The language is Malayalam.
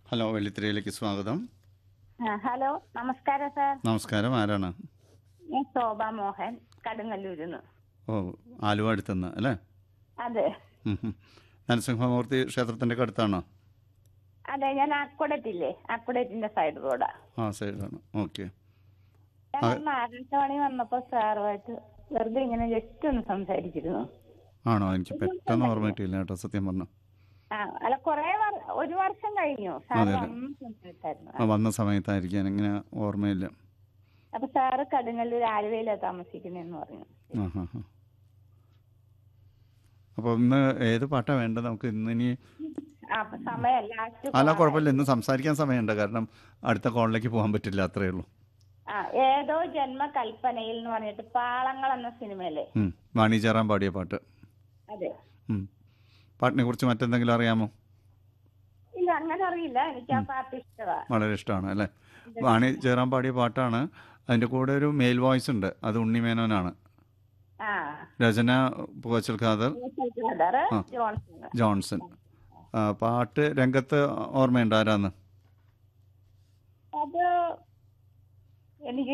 ഹലോ വെള്ളിത്തിരയിലേക്ക് സ്വാഗതം ആ, ഹലോ നമസ്കാരം സാർ നമസ്കാരം ആരാണ് ഞാൻ ശോഭ മോഹൻ കടുങ്ങല്ലൂരിന്ന് ഓ ആലുവ അടുത്തുനിന്ന് അല്ലേ അതെ ഉം, ഉം. നരസിംഹമൂർത്തി ക്ഷേത്രത്തിൻ്റെ അടുത്താണോ അതെ ഞാൻ അക്കുടറ്റില്ലേ അക്കുടറ്റിന്റെ സൈഡ് റോഡാ ആ സൈഡാണ് ഓക്കെ ഞാൻ അന്ന് ആകാശവാണി വന്നപ്പോ സാറുമായിട്ട് വെറുതെ ഇങ്ങനെ ജസ്റ്റ് ഒന്ന് സംസാരിച്ചിരുന്നു ആണോ എനിക്ക് പെട്ടെന്ന് ഓർമ്മ കിട്ടിയില്ല കേട്ടോ സത്യം പറഞ്ഞു ആ അല്ല കൊറേ വർ- ഒരു വർഷം കഴിഞ്ഞു സാർ അതെ, അതെ. വന്ന സമയത്തായിരുന്നു ആ വന്ന സമയത്തായിരിക്കാൻ ഇങ്ങനെ ഓർമ്മയില്ല അപ്പൊ സാറ് കടുങ്ങല്ലൂർ ആലുവയിലാ താമസിക്കുന്നതെന്ന് പറഞ്ഞു ആ ഹാ ഹാ അപ്പോൾ ഇന്ന് ഏത് പാട്ടാണ് വേണ്ടത് നമുക്ക് ഇന്ന് ഇനി ആ, അപ്പൊ സമയം ലാസ്റ്റ് അല്ല കുഴപ്പമില്ല ഇന്ന് സംസാരിക്കാൻ സമയമുണ്ട് കാരണം അടുത്ത കോളിലേക്ക് പോകാൻ പറ്റില്ല അത്രയേ ഉള്ളൂ ആ ഏതോ ജന്മകൽപ്പനയിൽ എന്ന് പറഞ്ഞിട്ട് പാളങ്ങൾ എന്ന സിനിമയിലെ ഉം. വാണി ചേറാൻ പാടിയ പാട്ട് അതെ ഉം. പാട്ടിനെ കുറിച്ച് മറ്റെന്തെങ്കിലും അറിയാമോ ഇല്ല അങ്ങനെ അറിയില്ല എനിക്ക് ആ പാട്ട് ഇഷ്ടമാ വളരെ ഇഷ്ടമാണ് അല്ലേ വാണി ചേറാൻ പാടിയ പാട്ടാണ് അതിൻ്റെ കൂടെ ഒരു മെയിൽ വോയിസ് ഉണ്ട് അത് ഉണ്ണിമേനോനാണ് ആ രചന പുകച്ചൽ ഖാദർ ബ്രദർ ആ. ജോൺസൺ ജോൺസൺ ആ, പാട്ട് രംഗത്ത് ഓർമ്മയുണ്ട് ആരാന്ന് അത് എനിക്ക്